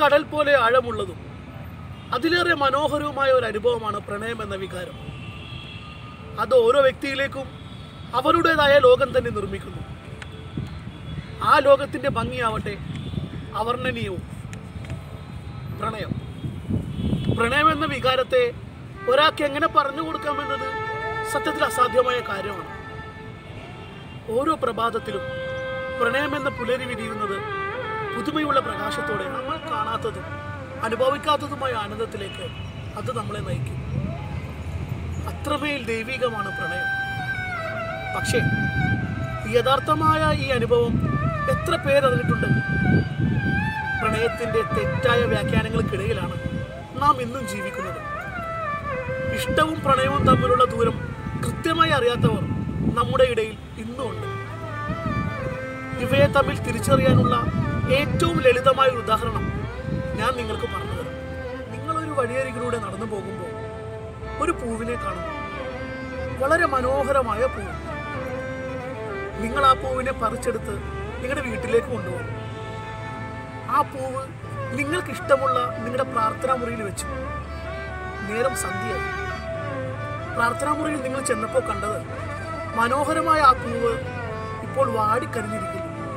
കടൽ പോലെ ആഴമുള്ളതും അതിലേറെ മനോഹരവുമായ ഒരു അനുഭവമാണ് പ്രണയം എന്ന വികാരം അത് ഓരോ വ്യക്തിയിലേക്കും അവരുടേതായ ലോകം തന്നെ നിർമ്മിക്കുന്നു ആ ലോകത്തിൻ്റെ ഭംഗിയാവട്ടെ അവർണ്ണനീയവും പ്രണയം പ്രണയം എന്ന വികാരത്തെ ഒരാൾക്ക് എങ്ങനെ പറഞ്ഞു കൊടുക്കാമെന്നത് സത്യത്തിൽ അസാധ്യമായ കാര്യമാണ് ഓരോ പ്രഭാതത്തിലും പ്രണയം എന്ന പുലരി വിരിയുന്നത് പുതുമയുള്ള പ്രകാശത്തോടെ നമ്മൾ കാണാത്തതും അനുഭവിക്കാത്തതുമായ ആനന്ദത്തിലേക്ക് അത് നമ്മളെ നയിക്കും അത്രമേൽ ദൈവികമാണ് പ്രണയം പക്ഷേ യഥാർത്ഥമായ ഈ അനുഭവം എത്ര പേരറിഞ്ഞിട്ടുണ്ട് പ്രണയത്തിന്റെ തെറ്റായ വ്യാഖ്യാനങ്ങൾക്കിടയിലാണ് നാം ഇന്നും ജീവിക്കുന്നത് ഇഷ്ടവും പ്രണയവും തമ്മിലുള്ള ദൂരം കൃത്യമായി അറിയാത്തവർ നമ്മുടെ ഇടയിൽ ഇന്നും ഉണ്ട് ഇവയെ തമ്മിൽ തിരിച്ചറിയാനുള്ള ഏറ്റവും ലളിതമായ ഒരു ഉദാഹരണം ഞാൻ നിങ്ങൾക്ക് പറഞ്ഞു തരാം നിങ്ങളൊരു വഴിയരികിലൂടെ നടന്നു പോകുമ്പോൾ ഒരു പൂവിനെ കാണുന്നു വളരെ മനോഹരമായ പൂവ് നിങ്ങൾ ആ പൂവിനെ പറിച്ചെടുത്ത് നിങ്ങളുടെ വീട്ടിലേക്ക് കൊണ്ടുപോകും ആ പൂവ് നിങ്ങൾക്ക് ഇഷ്ടമുള്ള നിങ്ങളുടെ പ്രാർത്ഥനാ മുറിയിൽ വെച്ചു നേരം സന്ധ്യയായി പ്രാർത്ഥനാ മുറിയിൽ നിങ്ങൾ ചെന്നപ്പോൾ കണ്ടത് മനോഹരമായ ആ പൂവ് ഇപ്പോൾ വാടിക്കരിഞ്ഞിരിക്കുന്നു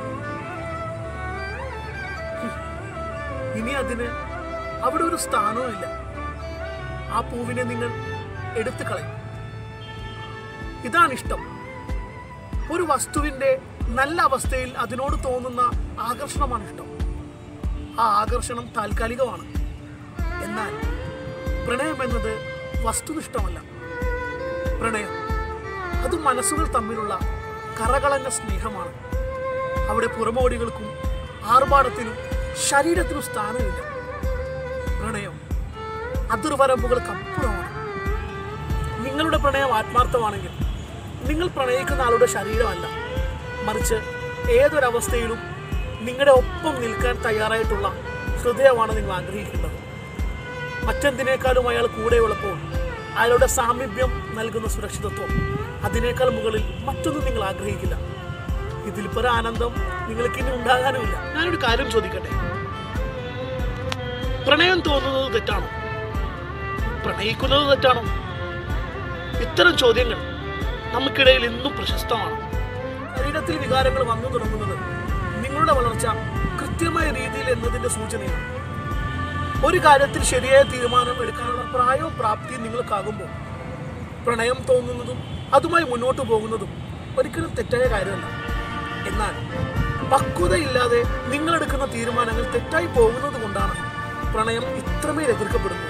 ഹും. ഇനി അതിന് അവിടെ ഒരു സ്ഥാനവും ഇല്ല ആ പൂവിനെ നിങ്ങൾ എടുത്തു കളയും ഇതാണ് ഇഷ്ടം ഒരു വസ്തുവിന്റെ നല്ല അവസ്ഥയിൽ അതിനോട് തോന്നുന്ന ആകർഷണമാണ് ഇഷ്ടം ആ ആകർഷണം താൽക്കാലികമാണ് എന്നാൽ പ്രണയം എന്നത് വസ്തുനിഷ്ഠമല്ല പ്രണയം അത് മനസ്സുകൾ തമ്മിലുള്ള കറകളഞ്ഞ സ്നേഹമാണ് അവിടെ പുറമോടികൾക്കും ആർഭാടത്തിനും ശരീരത്തിനും സ്ഥാനമില്ല പ്രണയം അതിർവരമ്പുകൾക്കപ്പുറമാണ് നിങ്ങളുടെ പ്രണയം ആത്മാർത്ഥമാണെങ്കിൽ നിങ്ങൾ പ്രണയിക്കുന്ന ആളുടെ ശരീരമല്ല മറിച്ച് ഏതൊരവസ്ഥയിലും നിങ്ങളുടെ ഒപ്പം നിൽക്കാൻ തയ്യാറായിട്ടുള്ള ഹൃദയമാണ് നിങ്ങൾ ആഗ്രഹിക്കേണ്ടത് മറ്റെന്തിനേക്കാളും അയാൾ കൂടെയുള്ളപ്പോൾ അയാളുടെ സാമീപ്യം നൽകുന്ന സുരക്ഷിതത്വം അതിനേക്കാൾ മുകളിൽ മറ്റൊന്നും നിങ്ങൾ ആഗ്രഹിക്കില്ല ഇതിൽ പര ആനന്ദം നിങ്ങൾക്ക് ഇനി ഉണ്ടാകാനുമില്ല ഞാനൊരു കാര്യം ചോദിക്കട്ടെ പ്രണയം തോന്നുന്നത് തെറ്റാണോ പ്രണയിക്കുന്നത് തെറ്റാണോ ഇത്തരം ചോദ്യങ്ങൾ നമുക്കിടയിൽ ഇന്നും പ്രശസ്തമാണ് ശരീരത്തിൽ വികാരങ്ങൾ വന്നു തുടങ്ങുന്നത് നിങ്ങളുടെ വളർച്ച കൃത്യമായ രീതിയിൽ എന്നതിന്റെ സൂചനയാണ് ഒരു കാര്യത്തിൽ ശരിയായ തീരുമാനം എടുക്കാനുള്ള പ്രായവും പ്രാപ്തിയും നിങ്ങൾക്കാകുമ്പോൾ പ്രണയം തോന്നുന്നതും അതുമായി മുന്നോട്ട് പോകുന്നതും ഒരിക്കലും തെറ്റായ കാര്യമല്ല എന്നാൽ പക്വതയില്ലാതെ നിങ്ങൾ എടുക്കുന്ന തീരുമാനങ്ങൾ തെറ്റായി പോകുന്നത് കൊണ്ടാണ് പ്രണയം ഇത്രമേൽ എതിർക്കപ്പെടുന്നത്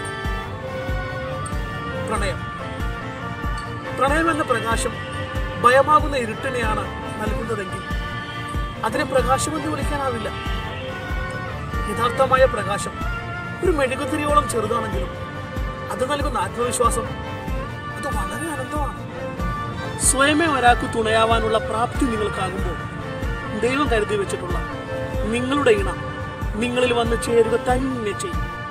പ്രണയം പ്രണയം എന്ന പ്രകാശം ഭയമാകുന്ന ഇരുട്ടിനെയാണ് നൽകുന്നതെങ്കിൽ അതിനെ പ്രകാശമെന്ന് വിളിക്കാനാവില്ല യഥാർത്ഥമായ പ്രകാശം ഒരു മെഴുകുതിരിയോളം ചെറുതാണെങ്കിലും അത് നൽകുന്ന ആത്മവിശ്വാസം അത് വളരെ അനന്തമാണ് സ്വയമേ ഒരാൾക്ക് തുണയാവാനുള്ള പ്രാപ്തി നിങ്ങൾക്കാകുമ്പോൾ ദൈവം കരുതി വെച്ചിട്ടുള്ള നിങ്ങളുടെ ഇണ നിങ്ങളിൽ വന്ന് ചേരുക തന്നെ ചെയ്യും